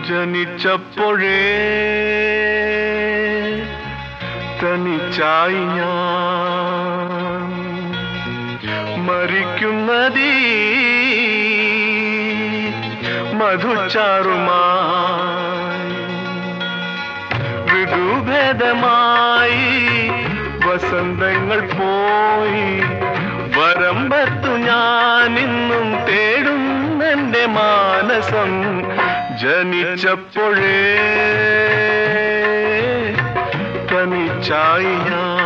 ജനിച്ചപ്പോഴേ തനിച്ചായി ഞാൻ മരിക്കുന്നതീ മധുചാറുമായി ഋതുഭേദമായി വസന്തങ്ങൾ പോയി വരമ്പത്തു ഞാനിന്നും തേടുന്നെന്റെ മാനസം ജനിച്ചപ്പോഴേ തനിച്ചായി ഞാൻ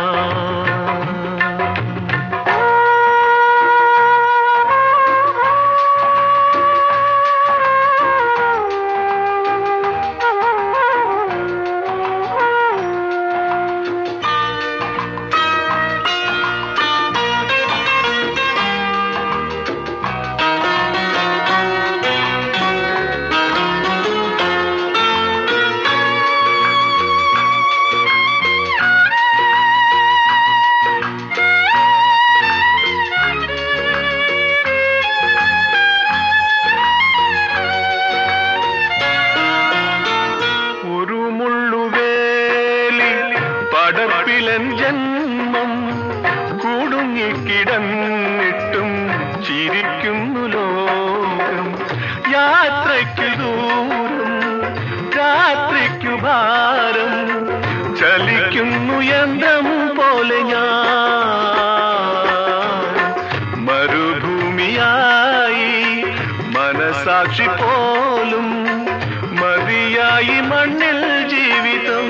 ഒരു മുള്ളുവേലി പടർപ്പിലൻ ജന്മം കുടുങ്ങിക്കിടന്നിട്ടും ചിരിക്കുന്നു ലോകം യാത്രയ്ക്കു ദൂരം രാത്രിക്കു ഭാരം ചലിക്കുന്നു യന്ത്രം പോലെ ഞാൻ മരുഭൂമിയായി മനസാക്ഷി പോലും മതിയായി മണ്ണിൽ ജീവിതം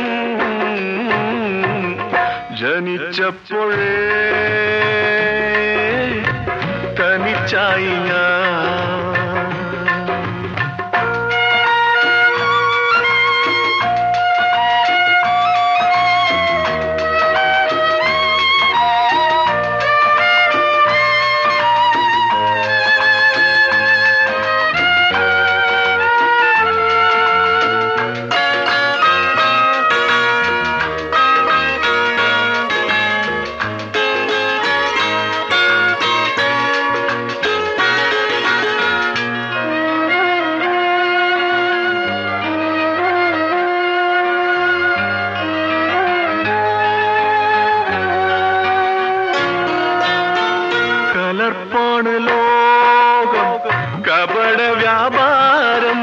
ജനിച്ചപ്പോഴേ തനിച്ചായി ഞാൻ കലർപ്പാണ് ലോകം കപട വ്യാപാരം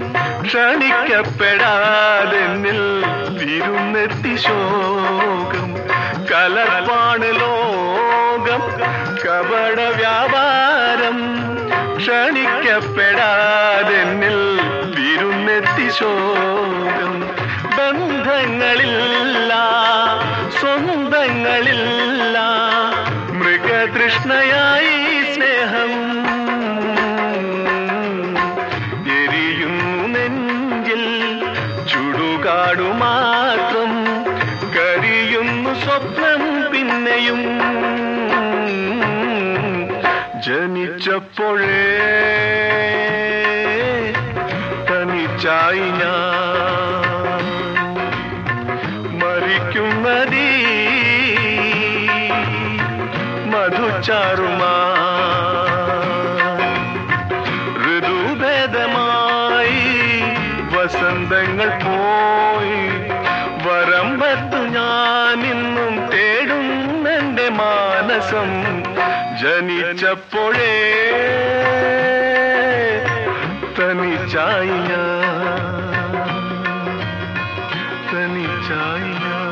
ക്ഷണിക്കപ്പെടാതെന്നിൽ വിരുന്നെത്തി ശോകം കലർപ്പാണ് ലോകം കപട വ്യാപാരം ക്ഷണിക്കപ്പെടാതെന്നിൽ വിരുന്നെത്തി ശോകം ബന്ധങ്ങളില്ല സ്വന്തങ്ങളില്ല മൃഗതൃഷ്ണയായി സ്നേഹം എരിയുന്നു നെഞ്ചിൽ ചുടുകാടു മാത്രം കരിയുന്നു സ്വപ്നം പിന്നെയും ജനിച്ചപ്പോഴേ തനിച്ചായി ഞാൻ മരിക്കുന്നതീ മധുചാറുമാ ഋതുഭേദമായി വസന്തങ്ങൾ പോയി വരമ്പത്തു ഞാനിന്നും തേടുന്നെന്റെ മാനസം ജനിച്ചപ്പോഴേ തനിച്ചായി ഞാൻ തനിച്ചായി ഞാൻ